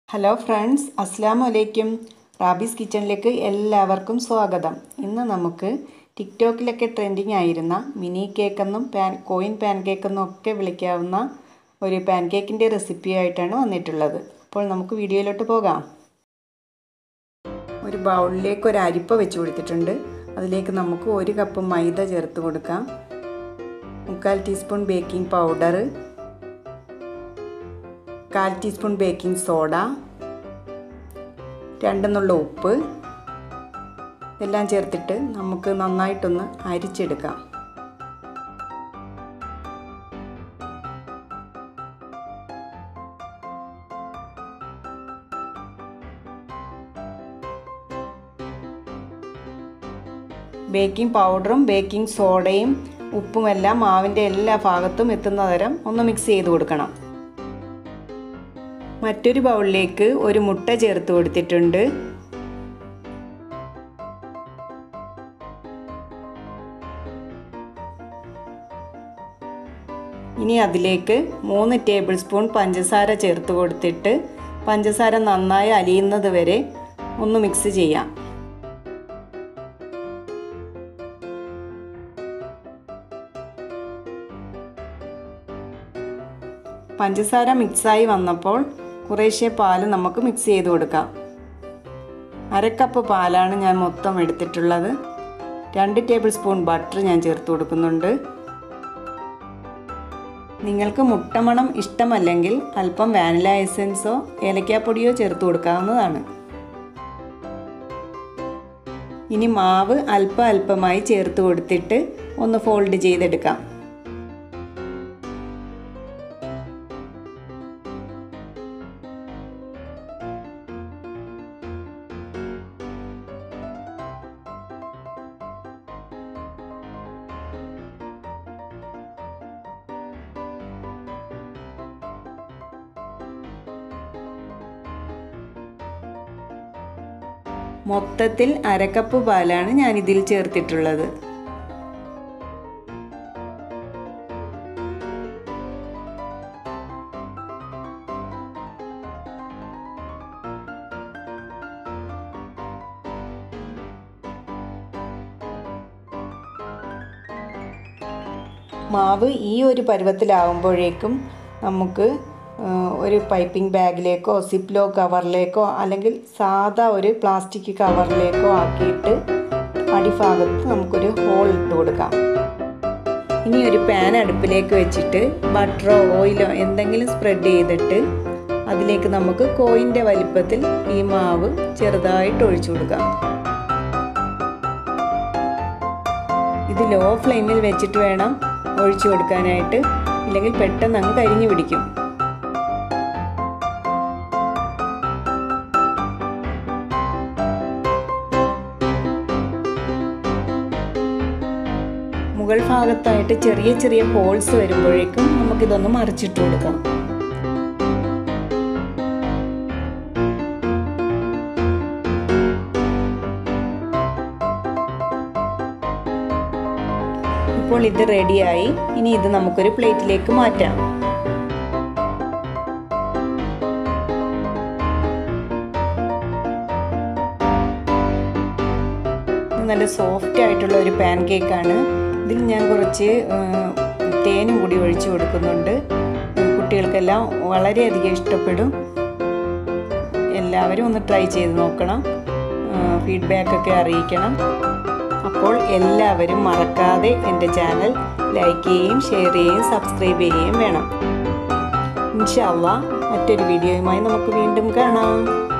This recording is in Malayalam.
ഹലോ ഫ്രണ്ട്സ് അസ്സാം വലൈക്കും റാബീസ് കിച്ചണിലേക്ക് എല്ലാവർക്കും സ്വാഗതം ഇന്ന് നമുക്ക് ടിക്ടോക്കിലൊക്കെ ട്രെൻഡിങ് ആയിരുന്ന മിനി കേക്കെന്നും പാൻ കോയിൻ പാൻ കേക്കെന്നും ഒക്കെ വിളിക്കാവുന്ന ഒരു പാൻ കേക്കിൻ്റെ റെസിപ്പി ആയിട്ടാണ് വന്നിട്ടുള്ളത് അപ്പോൾ നമുക്ക് വീഡിയോയിലോട്ട് പോകാം ഒരു ബൗളിലേക്ക് ഒരു അരിപ്പ വെച്ച് കൊടുത്തിട്ടുണ്ട് അതിലേക്ക് നമുക്ക് ഒരു കപ്പ് മൈദ ചേർത്ത് കൊടുക്കാം മുക്കാൽ ടീസ്പൂൺ ബേക്കിംഗ് പൗഡർ കാൽ ടീസ്പൂൺ ബേക്കിംഗ് സോഡ രണ്ടെന്നുള്ള ഉപ്പ് എല്ലാം ചേർത്തിട്ട് നമുക്ക് നന്നായിട്ടൊന്ന് അരിച്ചെടുക്കാം ബേക്കിംഗ് പൗഡറും ബേക്കിംഗ് സോഡയും ഉപ്പുമെല്ലാം മാവിൻ്റെ എല്ലാ ഭാഗത്തും എത്തുന്ന തരം ഒന്ന് മിക്സ് ചെയ്ത് കൊടുക്കണം മറ്റൊരു ബൗളിലേക്ക് ഒരു മുട്ട ചേർത്ത് കൊടുത്തിട്ടുണ്ട് ഇനി അതിലേക്ക് മൂന്ന് ടേബിൾ സ്പൂൺ പഞ്ചസാര ചേർത്ത് കൊടുത്തിട്ട് പഞ്ചസാര നന്നായി അലിയുന്നത് വരെ ഒന്ന് മിക്സ് ചെയ്യാം പഞ്ചസാര മിക്സായി വന്നപ്പോൾ കുറേശ്ശെ പാൽ നമുക്ക് മിക്സ് ചെയ്ത് കൊടുക്കാം അരക്കപ്പ് പാലാണ് ഞാൻ മൊത്തം എടുത്തിട്ടുള്ളത് രണ്ട് ടേബിൾ സ്പൂൺ ബട്ടർ ഞാൻ ചേർത്ത് കൊടുക്കുന്നുണ്ട് നിങ്ങൾക്ക് മുട്ടമണം ഇഷ്ടമല്ലെങ്കിൽ അല്പം വാനില എസൻസോ ഏലക്കാപ്പൊടിയോ ചേർത്ത് കൊടുക്കാവുന്നതാണ് ഇനി മാവ് അല്പം അല്പമായി ചേർത്ത് കൊടുത്തിട്ട് ഒന്ന് ഫോൾഡ് ചെയ്തെടുക്കാം മൊത്തത്തിൽ അരക്കപ്പ് പാലാണ് ഞാൻ ഇതിൽ ചേർത്തിട്ടുള്ളത് മാവ് ഈ ഒരു പരുവത്തിലാവുമ്പോഴേക്കും നമുക്ക് ഒരു പൈപ്പിംഗ് ബാഗിലേക്കോ സിപ്ലോ കവറിലേക്കോ അല്ലെങ്കിൽ സാധാ ഒരു പ്ലാസ്റ്റിക് കവറിലേക്കോ ആക്കിയിട്ട് അടിഭാഗത്ത് നമുക്കൊരു ഹോൾ ഇട്ട് കൊടുക്കാം ഇനി ഒരു പാൻ അടുപ്പിലേക്ക് വെച്ചിട്ട് ബട്ടറോ ഓയിലോ എന്തെങ്കിലും സ്പ്രെഡ് ചെയ്തിട്ട് അതിലേക്ക് നമുക്ക് കോയിൻ്റെ വലിപ്പത്തിൽ ഈ മാവ് ചെറുതായിട്ട് ഒഴിച്ചു കൊടുക്കാം ഇത് ലോ ഫ്ലെയിമിൽ വെച്ചിട്ട് വേണം ഒഴിച്ചു കൊടുക്കാനായിട്ട് ഇല്ലെങ്കിൽ പെട്ടെന്ന് അങ്ങ് കരിഞ്ഞു പിടിക്കും മുകൾ ഭാഗത്തായിട്ട് ചെറിയ ചെറിയ ഹോൾസ് വരുമ്പോഴേക്കും നമുക്കിതൊന്ന് മറിച്ചിട്ട് കൊടുക്കാം ഇപ്പോൾ ഇത് റെഡിയായി ഇനി ഇത് നമുക്കൊരു പ്ലേറ്റിലേക്ക് മാറ്റാം നല്ല സോഫ്റ്റ് ആയിട്ടുള്ള ഒരു പാൻ കേക്കാണ് ഇതിൽ ഞാൻ കുറച്ച് തേനും കൂടി ഒഴിച്ചു കൊടുക്കുന്നുണ്ട് കുട്ടികൾക്കെല്ലാം വളരെയധികം ഇഷ്ടപ്പെടും എല്ലാവരും ഒന്ന് ട്രൈ ചെയ്ത് നോക്കണം ഫീഡ്ബാക്കൊക്കെ അറിയിക്കണം അപ്പോൾ എല്ലാവരും മറക്കാതെ എൻ്റെ ചാനൽ ലൈക്ക് ചെയ്യുകയും ഷെയർ ചെയ്യുകയും സബ്സ്ക്രൈബ് ചെയ്യുകയും വേണം ഇൻഷാല്ല മറ്റൊരു വീഡിയോയുമായി നമുക്ക് വീണ്ടും കാണാം